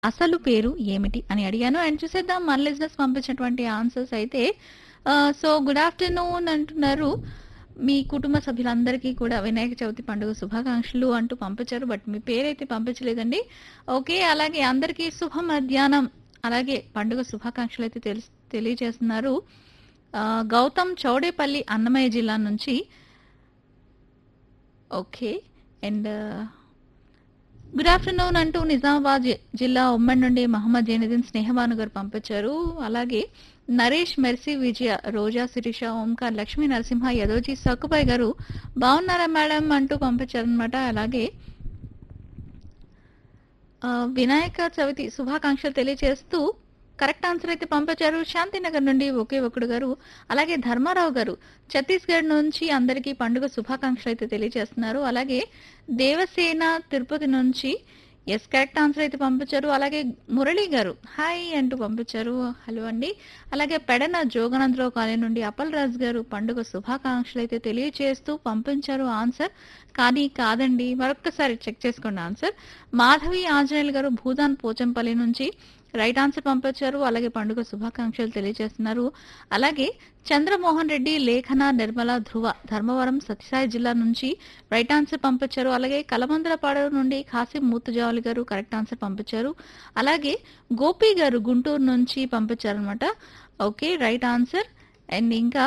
అసలు పేరు ఏమిటి అని అడిగాను అండ్ చూసేద్దాం మన లిజినెస్ పంపించినటువంటి ఆన్సర్స్ అయితే సో గుడ్ ఆఫ్టర్నూన్ అంటున్నారు మీ కుటుంబ సభ్యులందరికీ కూడా వినాయక చవితి పండుగ శుభాకాంక్షలు అంటూ పంపించారు బట్ మీ పేరైతే పంపించలేదండి ఓకే అలాగే అందరికీ శుభ మధ్యాహ్నం అలాగే పండుగ శుభాకాంక్షలు అయితే తెలి తెలియజేస్తున్నారు ఆ, గౌతమ్ చౌడేపల్లి అన్నమయ్య జిల్లా నుంచి ఓకే అండ్ గుడ్ ఆఫ్టర్నూన్ అంటూ నిజామాబాద్ జి- జిల్లా ఉమ్మడి నుండి మహమ్మద్ జైనుద్దీన్ స్నేహబాను గారు పంపించారు అలాగే నరేష్ మెర్సీ విజయ రోజా శిరీష ఓంకార్ లక్ష్మీ నరసింహ యదోజీ సక్కుబాయ్ గారు బాగున్నారా మేడం అంటూ పంపించారనమాట అలాగే ఆ, వినాయక చవితి శుభాకాంక్షలు తెలియజేస్తూ కరెక్ట్ ఆన్సర్ అయితే పంపించారు శాంతినగర్ నుండి ఒకే ఒకడు గారు అలాగే ధర్మారావు గారు ఛత్తీస్గఢ్ నుంచి అందరికీ పండుగ శుభాకాంక్షలు అయితే తెలియజేస్తున్నారు అలాగే దేవసేన తిరుపతి నుంచి ఎస్ కరెక్ట్ ఆన్సర్ అయితే పంపించారు అలాగే మురళి గారు హాయ్ అంటూ పంపించారు హలో అండి అలాగే పెడన జోగనందరావు కాలనీ నుండి అపల్ రాజ్ గారు పండుగ శుభాకాంక్షలు అయితే తెలియజేస్తూ పంపించారు ఆన్సర్ కానీ కాదండి మరొకసారి చెక్ చేసుకోండి ఆన్సర్ మాధవి ఆంజనేయులు గారు భూదాన్ పోచంపల్లి నుంచి రైట్ ఆన్సర్ పంపించారు అలాగే పండుగ శుభాకాంక్షలు తెలియజేస్తున్నారు అలాగే చంద్రమోహన్ రెడ్డి లేఖన నిర్మల ధ్రువ ధర్మవరం సత్యసాయి జిల్లా నుంచి రైట్ ఆన్సర్ పంపించారు అలాగే కలమందలపాడు నుండి ఖాసిం మూతుజావలి గారు కరెక్ట్ ఆన్సర్ పంపించారు అలాగే గోపి గారు గుంటూరు నుంచి పంపించారు అనమాట ఓకే రైట్ ఆన్సర్ అండ్ ఇంకా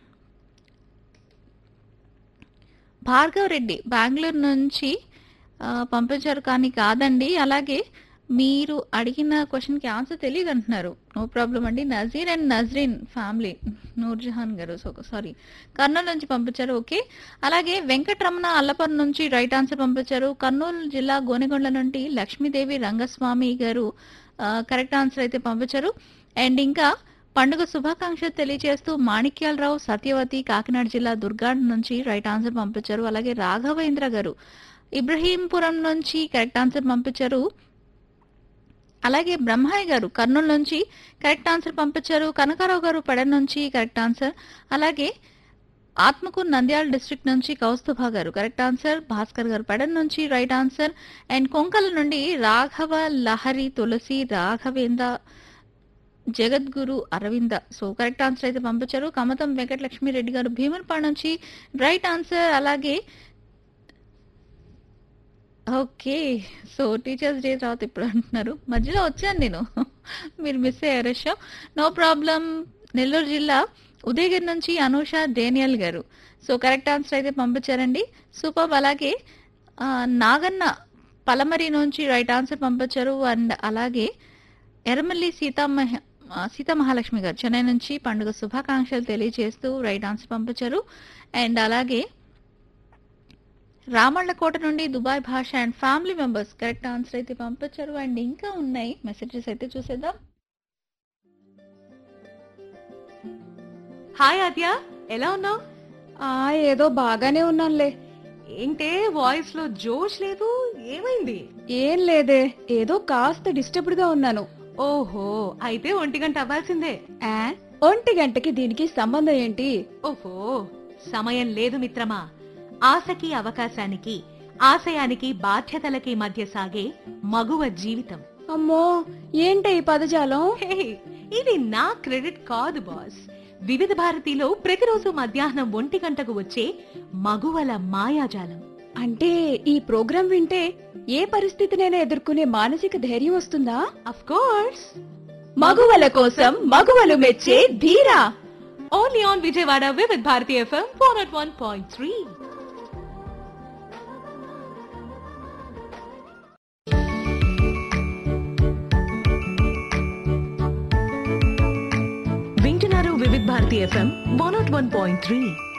భార్గవ్ రెడ్డి బెంగళూరు నుంచి ఆ, పంపించారు కానీ కాదండి అలాగే మీరు అడిగిన క్వశ్చన్కి ఆన్సర్ తెలియదు అంటున్నారు నో ప్రాబ్లం అండి నజీర్ అండ్ నజరీన్ ఫ్యామిలీ నూర్జహాన్ గారు సో సారీ కర్నూలు నుంచి పంపించారు ఓకే అలాగే వెంకటరమణ అల్లపర్ నుంచి రైట్ ఆన్సర్ పంపించారు కర్నూలు జిల్లా గోనెగొండ నుండి లక్ష్మీదేవి రంగస్వామి గారు కరెక్ట్ ఆన్సర్ అయితే పంపించారు అండ్ ఇంకా పండుగ శుభాకాంక్షలు తెలియజేస్తూ మాణిక్యాలరావు సత్యవతి కాకినాడ జిల్లా దుర్గాడ్ నుంచి రైట్ ఆన్సర్ పంపించారు అలాగే రాఘవేంద్ర గారు ఇబ్రహీంపురం నుంచి కరెక్ట్ ఆన్సర్ పంపించారు అలాగే బ్రహ్మయ్య గారు కర్నూలు నుంచి కరెక్ట్ ఆన్సర్ పంపించారు కనకారావు గారు పెడ నుంచి కరెక్ట్ ఆన్సర్ అలాగే ఆత్మకూరు నంద్యాల డిస్ట్రిక్ట్ నుంచి కౌస్తుభ గారు కరెక్ట్ ఆన్సర్ భాస్కర్ గారు పెడన్ నుంచి రైట్ ఆన్సర్ అండ్ కొంకల నుండి Raghava Lahari Tulasi Raghavendra Jagadguru Aravinda so correct answer అయితే పంపించారు కమతం వెంకటలక్ష్మి రెడ్డి గారు భీమర్పాడు నుంచి రైట్ ఆన్సర్ అలాగే ఓకే సో టీచర్స్ డే తర్వాత ఇప్పుడు అంటున్నారు మధ్యలో వచ్చాను నేను మీరు మిస్ అయ్యారు షో నో ప్రాబ్లం నెల్లూరు జిల్లా ఉదయగిరి నుంచి అనూష డేనియల్ గారు సో కరెక్ట్ ఆన్సర్ అయితే పంపించారండి సూపర్ అలాగే ఆ, నాగన్న పలమరి నుంచి రైట్ ఆన్సర్ పంపించారు అండ్ అలాగే ఎర్రమల్లి సీతామహ ఆ, సీతామహాలక్ష్మి గారు చెన్నై నుంచి పండుగ శుభాకాంక్షలు తెలియజేస్తూ రైట్ ఆన్సర్ పంపించారు అండ్ అలాగే రామళ్ళకోట నుండి Dubai Basha and family members correct answer అయితే పంపించారు అండ్ ఇంకా ఉన్నాయి మెసేజెస్ అయితే చూసేద్దాం హాయ్ ఆద్య ఎలా ఉన్నావు ఆ ఏదో బాగానే ఉన్నానులే ఏంటే వాయిస్ లో జోష్ లేదు ఏమైంది ఏం లేదే ఏదో కాస్త డిస్టర్బ్డ్ గా ఉన్నాను ఓహో అయితే ఒంటి గంట అవ్వాల్సిందే ఆ, ఒంటి గంటకి దీనికి సంబంధం ఏంటి ఓహో సమయం లేదు మిత్రమా ఆశకి అవకాశానికి ఆశయానికి బాధ్యతలకి మధ్య సాగే మగువ జీవితం అమ్మో ఏంటి ఈ పదజాలం హే, ఇది నా క్రెడిట్ కాదు బాస్ వివిధ భారతిలో ప్రతిరోజు మధ్యాహ్నం ఒంటి గంటకు వచ్చే మగువల మాయాజాలం అంటే ఈ ప్రోగ్రాం వింటే ఏ పరిస్థితినైనా ఎదుర్కొనే మానసిక ధైర్యం వస్తుందా అఫ్ కోర్స్ మగువల కోసం మగువలు మెచ్చే Dheera only on Vijayawada Vividh Bharati FM four at one point three వింటున్నారు Vividh Bharati FM one nought one point three